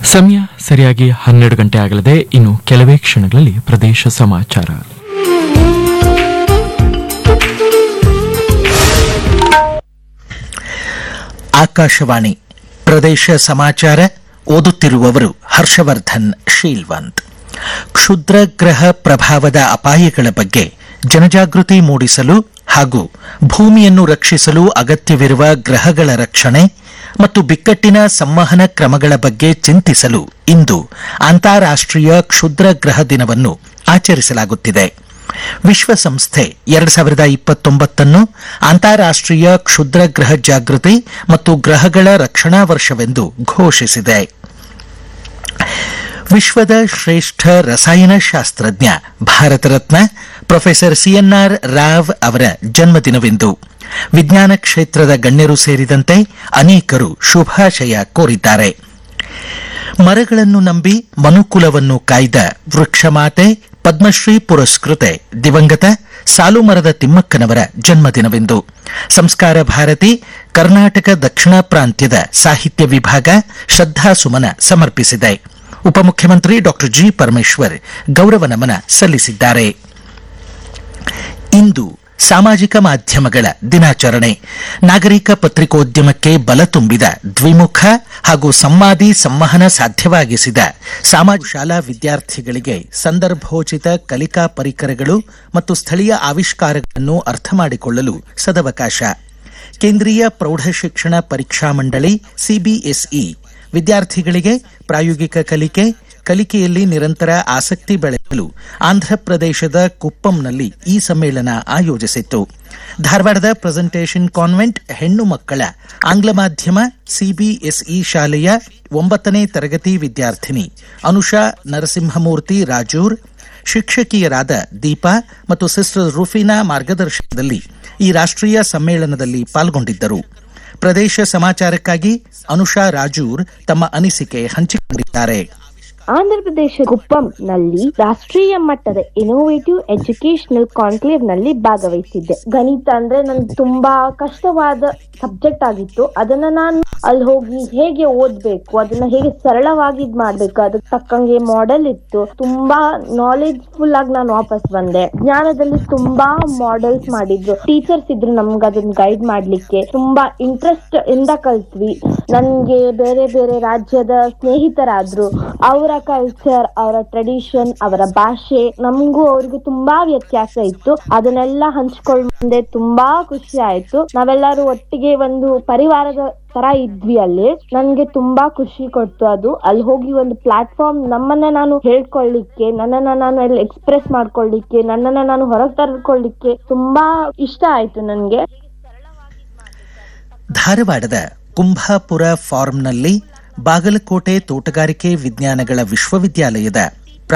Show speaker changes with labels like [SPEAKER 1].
[SPEAKER 1] ಸಮಯ ಸರಿಯಾಗಿ ಹನ್ನೆರಡು ಗಂಟೆ ಆಗಲಿದೆ ಇನ್ನು ಕೆಲವೇ ಕ್ಷಣಗಳಲ್ಲಿ ಪ್ರದೇಶ ಸಮಾಚಾರ
[SPEAKER 2] ಆಕಾಶವಾಣಿ ಪ್ರದೇಶ ಸಮಾಚಾರ ಓದುತ್ತಿರುವವರು ಹರ್ಷವರ್ಧನ್ ಶೀಲ್ವಂತ್ ಕ್ಷುದ್ರಗ್ರಹ ಪ್ರಭಾವದ ಅಪಾಯಗಳ ಬಗ್ಗೆ ಜನಜಾಗೃತಿ ಮೂಡಿಸಲು ಹಾಗೂ ಭೂಮಿಯನ್ನು ರಕ್ಷಿಸಲು ಅಗತ್ಯವಿರುವ ಗ್ರಹಗಳ ರಕ್ಷಣೆ ಮತ್ತು ಬಿಕ್ಕಟ್ಟಿನ ಸಂವಹನ ಕ್ರಮಗಳ ಬಗ್ಗೆ ಚಿಂತಿಸಲು ಇಂದು ಅಂತಾರಾಷ್ಟ್ರೀಯ ಕ್ಷುದ್ರ ಗ್ರಹ ದಿನವನ್ನು ಆಚರಿಸಲಾಗುತ್ತಿದೆ ವಿಶ್ವಸಂಸ್ಥೆ ಎರಡು ಸಾವಿರದ ಇಪ್ಪತ್ತೊಂಬತ್ತನ್ನು ಅಂತಾರಾಷ್ಟ್ರೀಯ ಕ್ಷುದ್ರ ಗ್ರಹ ಜಾಗೃತಿ ಮತ್ತು ಗ್ರಹಗಳ ರಕ್ಷಣಾ ವರ್ಷವೆಂದು ಘೋಷಿಸಿದೆ ವಿಶ್ವದ ಶ್ರೇಷ್ಠ ರಸಾಯನಶಾಸ್ತ್ರಜ್ಞ ಭಾರತ ರತ್ನ ಪ್ರೊಫೆಸರ್ ಸಿಎನ್ಆರ್ ರಾವ್ ಅವರ ಜನ್ಮದಿನವಿಂದು ವಿಜ್ಞಾನ ಕ್ಷೇತ್ರದ ಗಣ್ಯರು ಸೇರಿದಂತೆ ಅನೇಕರು ಶುಭಾಶಯ ಕೋರಿದ್ದಾರೆ ಮರಗಳನ್ನು ನಂಬಿ ಮನುಕುಲವನ್ನು ಕಾಯ್ದ ವೃಕ್ಷಮಾತೆ ಪದ್ಮಶ್ರೀ ಪುರಸ್ಕೃತೆ ದಿವಂಗತ ಸಾಲುಮರದ ತಿಮ್ಮಕ್ಕನವರ ಜನ್ಮದಿನವಿಂದು ಸಂಸ್ಕಾರ ಭಾರತಿ ಕರ್ನಾಟಕ ದಕ್ಷಿಣ ಪ್ರಾಂತ್ಯದ ಸಾಹಿತ್ಯ ವಿಭಾಗ ಶ್ರದ್ಧಾಸುಮನ ಸಮರ್ಪಿಸಿದೆ ಉಪಮುಖ್ಯಮಂತ್ರಿ ಡಾಕ್ಟರ್ ಜಿ ಪರಮೇಶ್ವರ್ ಗೌರವ ನಮನ ಸಲ್ಲಿಸಿದ್ದಾರೆ ಇಂದು ಸಾಮಾಜಿಕ ಮಾಧ್ಯಮಗಳ ದಿನಾಚರಣೆ ನಾಗರಿಕ ಪತ್ರಿಕೋದ್ಯಮಕ್ಕೆ ಬಲ ತುಂಬಿದ ದ್ವಿಮುಖ ಹಾಗೂ ಸಂವಾದಿ ಸಂವಹನ ಸಾಧ್ಯವಾಗಿಸಿದ ಸಾಮಾಜಿಕ ಶಾಲಾ ವಿದ್ಯಾರ್ಥಿಗಳಿಗೆ ಸಂದರ್ಭೋಚಿತ ಕಲಿಕಾ ಪರಿಕರಗಳು ಮತ್ತು ಸ್ಥಳೀಯ ಆವಿಷ್ಕಾರಗಳನ್ನು ಅರ್ಥ ಮಾಡಿಕೊಳ್ಳಲು ಸದವಕಾಶ ಕೇಂದ್ರೀಯ ಪ್ರೌಢಶಿಕ್ಷಣ ಪರೀಕ್ಷಾ ಮಂಡಳಿ ಸಿಬಿಎಸ್ಇ ವಿದ್ಯಾರ್ಥಿಗಳಿಗೆ ಪ್ರಾಯೋಗಿಕ ಕಲಿಕೆ ಕಲಿಕೆಯಲ್ಲಿ ನಿರಂತರ ಆಸಕ್ತಿ ಬೆಳೆಸಲು ಆಂಧ್ರಪ್ರದೇಶದ ಕುಪ್ಪಂನಲ್ಲಿ ಈ ಸಮ್ಮೇಳನ ಆಯೋಜಿಸಿತ್ತು ಧಾರವಾಡದ ಪ್ರೆಸೆಂಟೇಷನ್ ಕಾನ್ವೆಂಟ್ ಹೆಣ್ಣು ಮಕ್ಕಳ ಆಂಗ್ಲ ಮಾಧ್ಯಮ ಸಿಬಿಎಸ್ಇ ಶಾಲೆಯ ಒಂಬತ್ತನೇ ತರಗತಿ ವಿದ್ಯಾರ್ಥಿನಿ ಅನುಷಾ ನರಸಿಂಹಮೂರ್ತಿ ರಾಜೂರ್ ಶಿಕ್ಷಕಿಯರಾದ ದೀಪಾ ಮತ್ತು ಸಿಸ್ಟರ್ ರುಫಿನಾ ಮಾರ್ಗದರ್ಶನದಲ್ಲಿ ಈ ರಾಷ್ಟ್ರೀಯ ಸಮ್ಮೇಳನದಲ್ಲಿ ಪಾಲ್ಗೊಂಡಿದ್ದರು ಪ್ರದೇಶ ಸಮಾಚಾರಕ್ಕಾಗಿ ಅನುಷಾ ರಾಜೂರ್ ತಮ್ಮ ಅನಿಸಿಕೆ ಹಂಚಿಕೊಂಡಿದ್ದಾರೆ
[SPEAKER 3] ಆಂಧ್ರಪ್ರದೇಶ ಕುಪ್ಪಂನಲ್ಲಿ ರಾಷ್ಟ್ರೀಯ ಮಟ್ಟದ ಇನೋವೇಟಿವ್ ಎಜುಕೇಶನಲ್ ಕಾನ್ಕ್ಲೇವ್ ನಲ್ಲಿ ಭಾಗವಹಿಸಿದ್ದೆ ಗಣಿತ ಅಂದ್ರೆ ನನ್ಗೆ ತುಂಬಾ ಕಷ್ಟವಾದ ಸಬ್ಜೆಕ್ಟ್ ಆಗಿತ್ತು ಅದನ್ನ ನಾನು ಅಲ್ಲಿ ಹೋಗಿ ಹೇಗೆ ಓದ್ಬೇಕು ಅದನ್ನ ಹೇಗೆ ಸರಳವಾಗಿ ಇದ್ ಮಾಡ್ಬೇಕು ಅದಕ್ಕೆ ತಕ್ಕಂಗೆ ಮಾಡೆಲ್ ಇತ್ತು ತುಂಬಾ ನಾಲೆಜ್ ಫುಲ್ ಆಗಿ ನಾನು ವಾಪಸ್ ಬಂದೆ ಜ್ಞಾನದಲ್ಲಿ ತುಂಬಾ ಮಾಡೆಲ್ಸ್ ಮಾಡಿದ್ರು ಟೀಚರ್ಸ್ ಇದ್ರು ನಮ್ಗೆ ಅದನ್ನ ಗೈಡ್ ಮಾಡ್ಲಿಕ್ಕೆ ತುಂಬಾ ಇಂಟ್ರೆಸ್ಟ್ ಇಂದ ಕಲ್ತ್ವಿ ನನ್ಗೆ ಬೇರೆ ಬೇರೆ ರಾಜ್ಯದ ಸ್ನೇಹಿತರಾದ್ರು ಅವರ ಕಲ್ಚರ್ ಅವರ ಟ್ರೆಡಿಷನ್ ಅವರ ಭಾಷೆ ನಮಗೂ ಅವ್ರಿಗೂ ತುಂಬಾ ವ್ಯತ್ಯಾಸ ಇತ್ತು ಅದನ್ನೆಲ್ಲ ಹಂಚ್ಕೊಂಡ್ ಮುಂದೆ ತುಂಬಾ ಖುಷಿ ಆಯ್ತು ನಾವೆಲ್ಲರೂ ಒಟ್ಟಿಗೆ ಒಂದು ಪರಿವಾರದ ತರ ಇದ್ವಿ ಅಲ್ಲಿ ನನ್ಗೆ ತುಂಬಾ ಖುಷಿ ಕೊಡ್ತು ಅದು ಅಲ್ಲಿ ಹೋಗಿ ಒಂದು ಪ್ಲಾಟ್ಫಾರ್ಮ್ ನಮ್ಮನ್ನ ನಾನು ಹೇಳ್ಕೊಳ್ಳಿಕ್ಕೆ ನನ್ನನ್ನ ನಾನು ಅಲ್ಲಿ ಎಕ್ಸ್ಪ್ರೆಸ್ ಮಾಡ್ಕೊಳ್ಳಿಕ್ಕೆ ನನ್ನನ್ನ ನಾನು ಹೊರಗೆ ತರ್ಕೊಳ್ಳಿಕ್ಕೆ ತುಂಬಾ ಇಷ್ಟ ಆಯ್ತು ನನ್ಗೆ
[SPEAKER 2] ಧಾರವಾಡದ ಕುಂಭಾಪುರ ಫಾರ್ಮ್ನಲ್ಲಿ ಬಾಗಲಕೋಟೆ ತೋಟಗಾರಿಕೆ ವಿಜ್ಞಾನಗಳ ವಿಶ್ವವಿದ್ಯಾಲಯದ